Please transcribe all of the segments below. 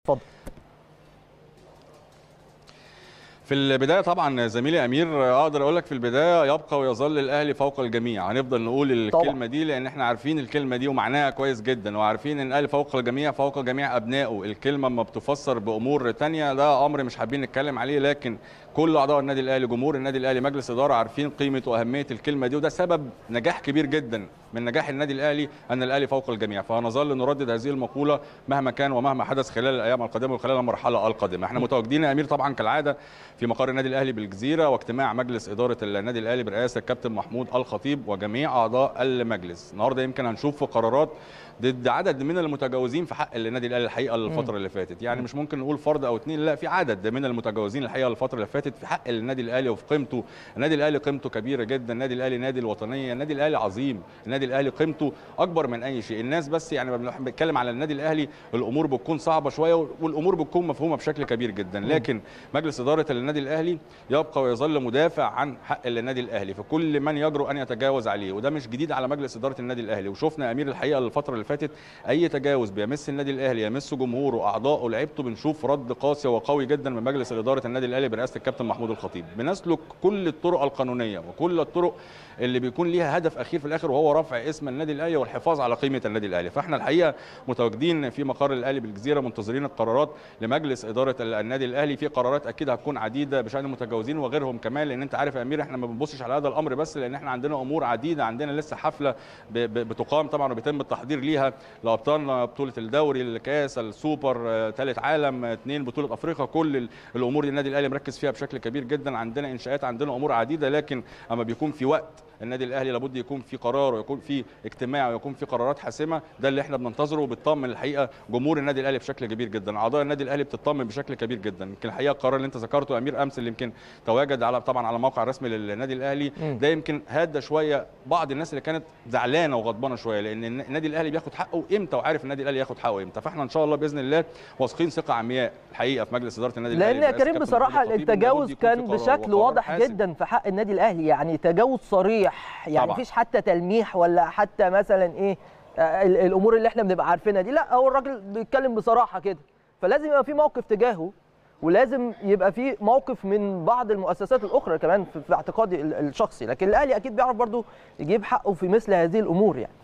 اتفضل في البدايه طبعا زميلي امير اقدر اقول لك في البدايه يبقى ويظل الاهلي فوق الجميع هنفضل نقول الكلمه طبعا. دي لان احنا عارفين الكلمه دي ومعناها كويس جدا وعارفين ان الاهلي فوق الجميع فوق جميع ابنائه الكلمه ما بتفسر بامور تانية ده امر مش حابين نتكلم عليه لكن كل اعضاء النادي الاهلي جمهور النادي الاهلي مجلس اداره عارفين قيمه واهميه الكلمه دي وده سبب نجاح كبير جدا من نجاح النادي الاهلي ان الاهلي فوق الجميع فهنظل نردد هذه المقوله مهما كان ومهما حدث خلال الايام القادمه وخلال المرحله القادمه احنا متواجدين يا امير طبعا كالعاده في مقر النادي الاهلي بالجزيره واجتماع مجلس اداره النادي الاهلي برئاسه الكابتن محمود الخطيب وجميع اعضاء المجلس النهارده يمكن هنشوف قرارات ضد عدد من المتجاوزين في حق النادي الاهلي الحقيقه الفتره اللي فاتت يعني مش ممكن نقول فرد او اثنين لا في عدد من المتجاوزين الحقيقه الفتره اللي فاتت في حق النادي الاهلي وفي قيمته النادي الاهلي قيمته كبيره جدا النادي الاهلي نادي الوطنيه النادي الاهلي عظيم النادي الاهلي قيمته اكبر من اي شيء الناس بس يعني لما بنتكلم على النادي الاهلي الامور بتكون صعبه شويه والامور بتكون مفهومه بشكل كبير جدا لكن مجلس اداره النادي الاهلي يبقى ويظل مدافع عن حق النادي الاهلي فكل من يجرؤ ان يتجاوز عليه وده مش جديد على مجلس اداره النادي الاهلي وشفنا امير الحقيقه الفتره اللي فاتت اي تجاوز بيمس النادي الاهلي يمس جمهوره اعضائه لعيبته بنشوف رد قاسي وقوي جدا من مجلس اداره النادي الاهلي برئاسه الكابتن محمود الخطيب بنسلك كل الطرق القانونيه وكل الطرق اللي بيكون ليها هدف اخير في الاخر وهو رفع اسم النادي الاهلي والحفاظ على قيمه النادي الاهلي فاحنا الحقيقه متواجدين في مقر الاهلي بالجزيره منتظرين القرارات لمجلس اداره النادي الاهلي في قرارات اكيد هتكون عديده بشان المتجاوزين وغيرهم كمان لان انت عارف يا امير احنا ما بنبصش على هذا الامر بس لان احنا عندنا امور عديده عندنا لسه حفله ب- ب- بتقام طبعا وبيتم التحضير ليها لابطال بطوله الدوري الكاس السوبر ثالث عالم اثنين بطوله افريقيا كل ال- الامور دي النادي الاهلي مركز فيها بشكل كبير جدا عندنا انشاءات عندنا امور عديده لكن اما بيكون في وقت النادي الاهلي لابد يكون في قرار ويكون في اجتماع ويكون في قرارات حاسمه ده اللي احنا بننتظره وبتطمن الحقيقه جمهور النادي الاهلي بشكل كبير جدا اعضاء النادي الاهلي بتطمن بشكل كبير جدا يمكن الحقيقه القرار اللي انت ذكرته يا امير امس اللي يمكن تواجد على طبعا على الموقع الرسمي للنادي الاهلي مم. ده يمكن هدى شويه بعض الناس اللي كانت زعلانه وغضبانه شويه لان النادي الاهلي بياخد حقه امتى وعارف النادي الاهلي ياخد حقه امتى فاحنا ان شاء الله باذن الله واثقين ثقه عمياء الحقيقه في مجلس اداره النادي الاهلي لان يا برئاسة كريم كابتن بصراحه محمود الخطيب، التجاوز لابد يكون في كان قرار بشكل وقرار واضح حاسم. جدا في حق النادي الاهلي يعني تجاوز صريح يعني طبعاً. مفيش حتى تلميح ولا حتى مثلا ايه آه، ال- الامور اللي احنا بنبقى عارفينها دي لا هو الراجل بيتكلم بصراحه كده فلازم يبقى في موقف تجاهه ولازم يبقى في موقف من بعض المؤسسات الاخرى كمان في في اعتقادي ال- الشخصي لكن الاهلي اكيد بيعرف برضو يجيب حقه في مثل هذه الامور يعني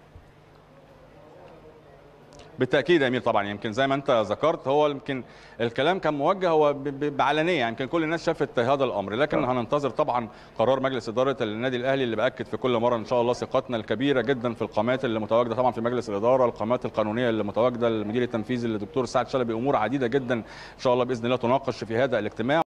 بالتاكيد يا امير طبعا يمكن زي ما انت ذكرت هو يمكن الكلام كان موجه هو ب- ب- بعلنيه يمكن كل الناس شافت هذا الامر لكن هننتظر طبعا قرار مجلس اداره النادي الاهلي اللي باكد في كل مره ان شاء الله ثقتنا الكبيره جدا في القامات اللي متواجده طبعا في مجلس الاداره القامات القانونيه اللي متواجده المدير التنفيذي الدكتور سعد شلبي امور عديده جدا ان شاء الله باذن الله تناقش في هذا الاجتماع